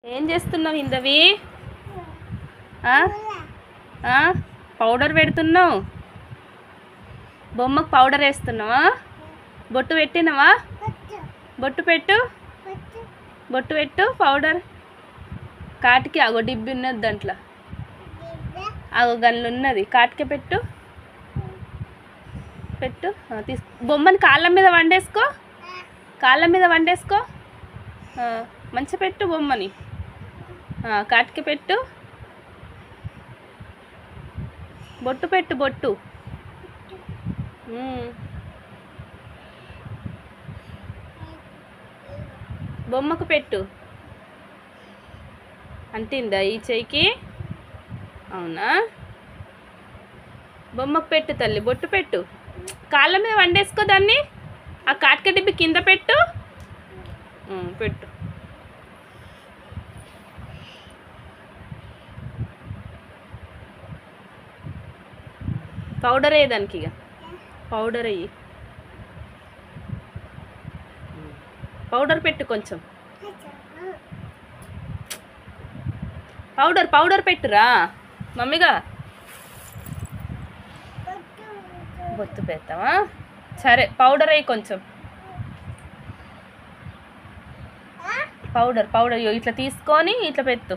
ఏం చేస్తున్నావు ఇందవి ఆ? ఆ? పౌడర్ పెడుతున్నావు బొమ్మకు పౌడర్ వేస్తున్నావా బొట్టు పెట్టినవా బొట్టు పెట్టు బొట్టు పెట్టు పౌడర్ కాటికి అగో డిబ్బి ఉన్నది దాంట్లో అగో గన్లు ఉన్నది కాటికి పెట్టు పెట్టు ఆ, తీసు బొమ్మని కాళ్ళ మీద వండేసుకో కాళ్ళ మీద వండేసుకో ఆ, మంచిగా పెట్టు బొమ్మని ఆ, కాటికి పెట్టు బొట్టు పెట్టు బొట్టు ఉమ్. బొమ్మకు పెట్టు అంటిందా ఈ చెయ్యికి అవునా బొమ్మకు పెట్టు తల్లి బొట్టు పెట్టు కాళ్ళ మీద వండేసుకో దాన్ని ఆ కాటిక డిబ్బి కింద పెట్టు ఉమ్, పెట్టు పౌడర్ వేయి దానికి ఇక పౌడర్ వేయి పౌడర్ పెట్టు కొంచెం పౌడర్ పౌడర్ పెట్టురా మమ్మీగా బొత్తు పెడతావా సరే పౌడర్ అయ్యి కొంచెం పౌడర్ పౌడర్ ఇగో ఇట్లా తీసుకొని ఇట్లా పెట్టు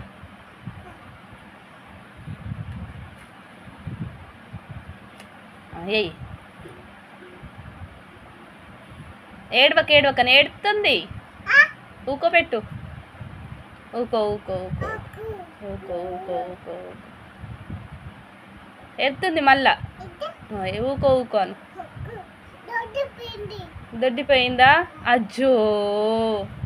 ఏయ్ ఏడవక ఏడవక ఏడుతుంది ఊకో పెట్టు ఊకో ఊకో ఊకో ఊకో ఊకో ఊకో ఎడుతుంది మళ్ళా ఆ, ఊకో ఊకో అను దొడ్డిపోయిందా అజ్జో